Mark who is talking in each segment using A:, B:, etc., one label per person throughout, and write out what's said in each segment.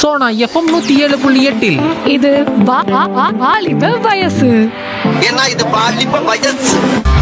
A: Sona FM நூத்தி ஏழு புள்ளி எட்டில்
B: இது வா- வா- வா- வாலிப வயசு
C: ஏன்னா இது பாலிப்ப வயசு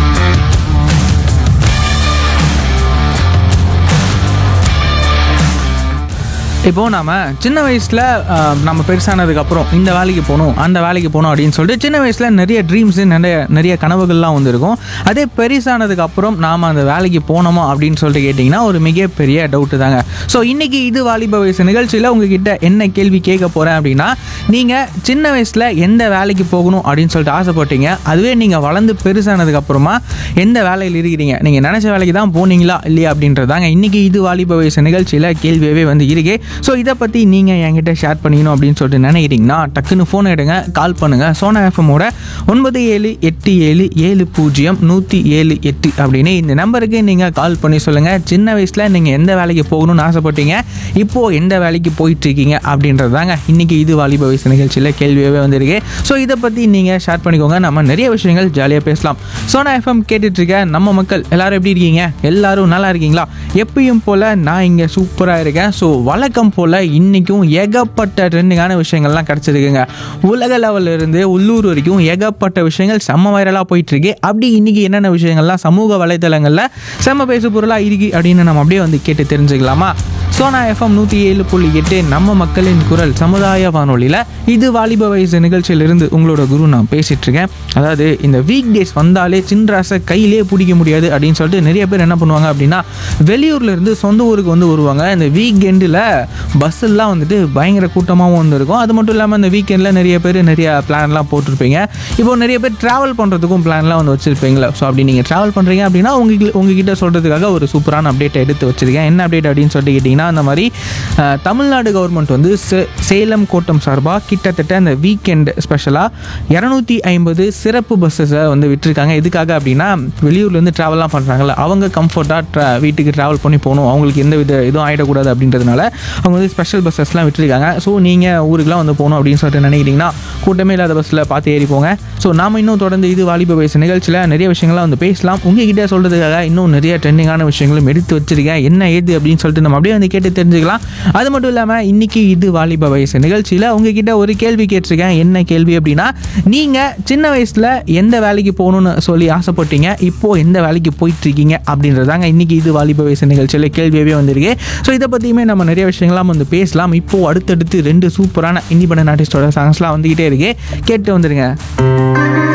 D: இப்போ நாம சின்ன வயசுல அஹ், நம்ம பெருசானதுக்கு அப்புறம் இந்த வேலைக்கு போகணும் அந்த வேலைக்கு போகணும் அப்படின்னு சொல்லிட்டு சின்ன வயசுல நிறைய ட்ரீம்ஸ் நிறைய நிறைய கனவுகள்லாம் வந்திருக்கும் அதே பெருசானதுக்கு அப்புறம் நாம அந்த வேலைக்கு போனோமா அப்படின்னு சொல்லிட்டு கேட்டிங்கன்னா ஒரு மிகப்பெரிய டவுட்டு தாங்க ஸோ இன்னைக்கு இது வாலிப வயசு நிகழ்ச்சியில் உங்ககிட்ட என்ன கேள்வி கேட்க போறேன் அப்படின்னா நீங்க சின்ன வயசுல எந்த வேலைக்கு போகணும் அப்படின்னு சொல்லிட்டு ஆசைப்பட்டீங்க அதுவே நீங்க வளர்ந்து பெருசானதுக்கு அப்புறமா எந்த வேலையில் இருக்கிறீங்க நீங்க நினைச்ச வேலைக்கு தான் போனீங்களா இல்லையா அப்படின்றதாங்க இன்னைக்கு இது வாலிப வயசு நிகழ்ச்சியில் கேள்வியாகவே வந்து இருக்கு ஸோ இதை பற்றி நீங்கள் என்கிட்ட ஷேர் பண்ணிக்கணும் அப்படின்னு சொல்லிட்டு நினைக்கிறீங்கன்னா டக்குன்னு ஃபோன் எடுங்க கால் பண்ணுங்கள் சோனா எஃப்எம்மோட ஒன்பது ஏழு எட்டு ஏழு ஏழு பூஜ்ஜியம் நூற்றி ஏழு எட்டு அப்படின்னு இந்த நம்பருக்கு நீங்கள் கால் பண்ணி சொல்லுங்கள் சின்ன வயசில் நீங்கள் எந்த வேலைக்கு போகணும்னு ஆசைப்பட்டீங்க இப்போது எந்த வேலைக்கு போயிட்டு இருக்கீங்க அப்படின்றது தாங்க இன்றைக்கி இது வாலிப வயசு நிகழ்ச்சியில் கேள்வியாகவே வந்திருக்கு ஸோ இதை பற்றி நீங்கள் ஷேர் பண்ணிக்கோங்க நம்ம நிறைய விஷயங்கள் ஜாலியாக பேசலாம் சோனா எஃப்எம் கேட்டுட்ருக்க நம்ம மக்கள் எல்லாரும் எப்படி இருக்கீங்க எல்லாரும் நல்லா இருக்கீங்களா எப்பயும் போல் நான் இங்கே சூப்பராக இருக்கேன் ஸோ வழக்கம் போல் இன்றைக்கும் ஏகப்பட்ட ட்ரெண்டிங்கான விஷயங்கள்லாம் கிடச்சிருக்குங்க உலக லெவல்ல இருந்து உள்ளூர் வரைக்கும் ஏகப்பட்ட விஷயங்கள் செம்ம வைரலாக போயிட்டுருக்கு அப்படி இன்றைக்கி என்னென்ன விஷயங்கள்லாம் சமூக வலைத்தளங்களில் செம்ம பேசு பொருளாக இருக்கு அப்படின்னு நம்ம அப்படியே வந்து கேட்டு தெரிஞ்சுக்கலாமா சோனா எஃப்எம் நூற்றி ஏழு புள்ளி எட்டு நம்ம மக்களின் குரல் சமுதாய வானொலியில் இது வாலிப வயசு நிகழ்ச்சியிலிருந்து உங்களோட குரு நான் பேசிட்டு இருக்கேன் அதாவது இந்த வீக் டேஸ் வந்தாலே சின்ராசை கையிலே பிடிக்க முடியாது அப்படின்னு சொல்லிட்டு நிறைய பேர் என்ன பண்ணுவாங்க அப்படின்னா வெளியூர்ல இருந்து சொந்த ஊருக்கு வந்து வருவாங்க இந்த வீக் எண்டில் பஸ் எல்லாம் வந்துட்டு பயங்கர கூட்டமாகவும் வந்து இருக்கும் அது மட்டும் இல்லாமல் இந்த வீக்கெண்டில் நிறைய பேர் நிறைய பிளான்லாம் போட்டிருப்பீங்க இப்போ நிறைய பேர் ட்ராவல் பண்ணுறதுக்கும் பிளான்லாம் வந்து வச்சுருப்பீங்களா ஸோ அப்படி நீங்கள் ட்ராவல் பண்ணுறீங்க அப்படின்னா உங்களுக்கு உங்ககிட்ட சொல்கிறதுக்காக ஒரு சூப்பரான அப்டேட் எடுத்து வச்சிருக்கேன் என்ன அப்டேட் அப்படின்னு சொல்லிட்டு கேட்டிங்கன்னா அந்த மாதிரி அஹ், தமிழ்நாடு கவர்மெண்ட் வந்து சே- சேலம் கோட்டம் சார்பாக கிட்டத்தட்ட அந்த வீக்கெண்ட் ஸ்பெஷலாக இரநூத்தி ஐம்பது சிறப்பு பஸ்ஸஸை வந்து விட்டுருக்காங்க எதுக்காக அப்படின்னா வெளியூர்லேருந்து ட்ராவல்லாம் பண்ணுறாங்கல்ல அவங்க கம்ஃபர்ட்டாக ட்ரா வீட்டுக்கு ட்ராவல் பண்ணி போகணும் அவங்களுக்கு எந்த வித இதுவும் ஆகிடக்கூடாது அப்படின்றதுனால அவங்க வந்து ஸ்பெஷல் பஸ்ஸஸ்லாம் விட்டுருக்காங்க ஸோ நீங்கள் ஊருக்குலாம் வந்து போகணும் அப்படின்னு சொல்லிட்டு நினைக்கிறீங்கன்னா கூட்டமே இல்லாத பஸ்ஸில் பார்த்து ஏறி போங்க ஸோ நாம இன்னும் தொடர்ந்து இது வாலிப வயசு நிகழ்ச்சியில் நிறைய விஷயங்கள்லாம் வந்து பேசலாம் உங்ககிட்ட சொல்கிறதுக்காக இன்னும் நிறைய ட்ரெண்டிங்கான விஷயங்களும் எடுத்து வச்சிருக்கேன் என்ன ஏது அப்படின்னு சொல்லிட்டு நம்ம அப்படியே வந்து கேட்டு தெரிஞ்சுக்கலாம் அது மட்டும் இல்லாமல் இன்னைக்கு இது வாலிப வயசு நிகழ்ச்சியில் உங்ககிட்ட ஒரு கேள்வி கேட்டிருக்கேன் என்ன கேள்வி அப்படின்னா நீங்கள் சின்ன வயசில் எந்த வேலைக்கு போகணும்னு சொல்லி ஆசைப்பட்டீங்க இப்போ எந்த வேலைக்கு போயிட்டு இருக்கீங்க அப்படின்றதாங்க இன்னைக்கு இது வாலிப வயசு நிகழ்ச்சியில் கேள்வியாகவே வந்திருக்கு ஸோ இதை பற்றியுமே நம்ம நிறைய விஷயங்கள்லாம் வந்து பேசலாம் இப்போ அடுத்தடுத்து ரெண்டு சூப்பரான இண்டிபெண்டன்ட் ஆர்டிஸ்டோட சாங்ஸ்லாம் வந்துக்கிட்டே இருக்கு கேட்டு வந்துருங்க